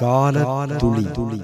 கால துளி துளி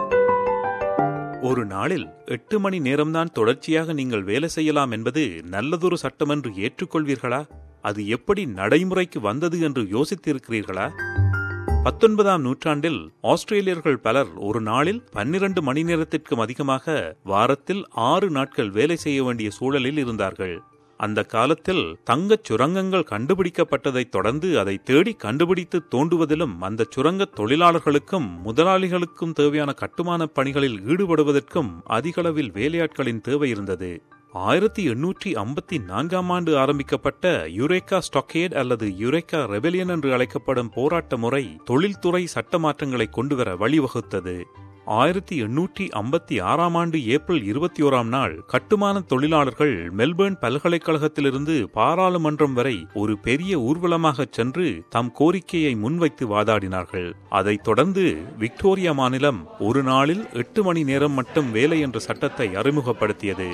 ஒரு நாளில் எட்டு மணி நேரம்தான் தொடர்ச்சியாக நீங்கள் வேலை செய்யலாம் என்பது நல்லதொரு சட்டம் என்று ஏற்றுக்கொள்வீர்களா அது எப்படி நடைமுறைக்கு வந்தது என்று யோசித்திருக்கிறீர்களா பத்தொன்பதாம் நூற்றாண்டில் ஆஸ்திரேலியர்கள் பலர் ஒரு நாளில் பன்னிரண்டு மணி நேரத்திற்கும் அதிகமாக வாரத்தில் ஆறு நாட்கள் வேலை செய்ய வேண்டிய சூழலில் இருந்தார்கள் அந்த காலத்தில் தங்கச் சுரங்கங்கள் கண்டுபிடிக்கப்பட்டதைத் தொடர்ந்து அதை தேடி கண்டுபிடித்து தோண்டுவதிலும் அந்த சுரங்கத் தொழிலாளர்களுக்கும் முதலாளிகளுக்கும் தேவையான கட்டுமானப் பணிகளில் ஈடுபடுவதற்கும் அதிகளவில் வேலையாட்களின் தேவை இருந்தது ஆயிரத்தி எண்ணூற்றி ஐம்பத்தி நான்காம் ஆண்டு ஆரம்பிக்கப்பட்ட யுரேகா ஸ்டாக்கேட் அல்லது யுரேகா ரெபெலியன் என்று அழைக்கப்படும் போராட்ட முறை தொழில்துறை சட்ட மாற்றங்களை கொண்டுவர வழிவகுத்தது ஆயிரத்தி எண்ணூற்றி ஐம்பத்தி ஆறாம் ஆண்டு ஏப்ரல் இருபத்தி ஓராம் நாள் கட்டுமான தொழிலாளர்கள் மெல்பேர்ன் பல்கலைக்கழகத்திலிருந்து பாராளுமன்றம் வரை ஒரு பெரிய ஊர்வலமாக சென்று தம் கோரிக்கையை முன்வைத்து வாதாடினார்கள் அதைத் தொடர்ந்து விக்டோரியா மாநிலம் ஒரு நாளில் எட்டு மணி நேரம் மட்டும் வேலை என்ற சட்டத்தை அறிமுகப்படுத்தியது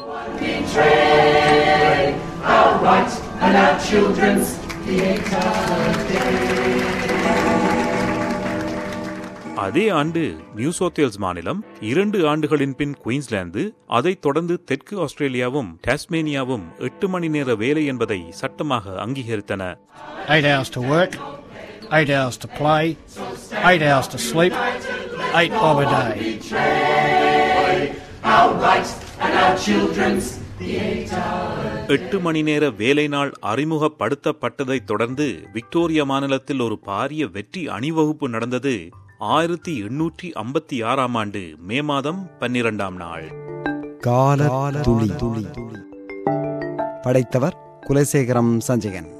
அதே ஆண்டு நியூ சவுத்வேல்ஸ் மாநிலம் இரண்டு ஆண்டுகளின் பின் குயின்ஸ்லாந்து அதைத் தொடர்ந்து தெற்கு ஆஸ்திரேலியாவும் டாஸ்மேனியாவும் எட்டு மணி நேர வேலை என்பதை சட்டமாக அங்கீகரித்தன Eight hours to work, eight hours to play, eight hours to sleep, eight bob a day. எட்டு மணி நேர வேலை நாள் அறிமுகப்படுத்தப்பட்டதைத் தொடர்ந்து விக்டோரியா மாநிலத்தில் ஒரு பாரிய வெற்றி அணிவகுப்பு நடந்தது ஆயிரத்தி எண்ணூற்றி ஐம்பத்தி ஆறாம் ஆண்டு மே மாதம் பன்னிரண்டாம் நாள் கால துளி துளி படைத்தவர் குலசேகரம் சஞ்சயன்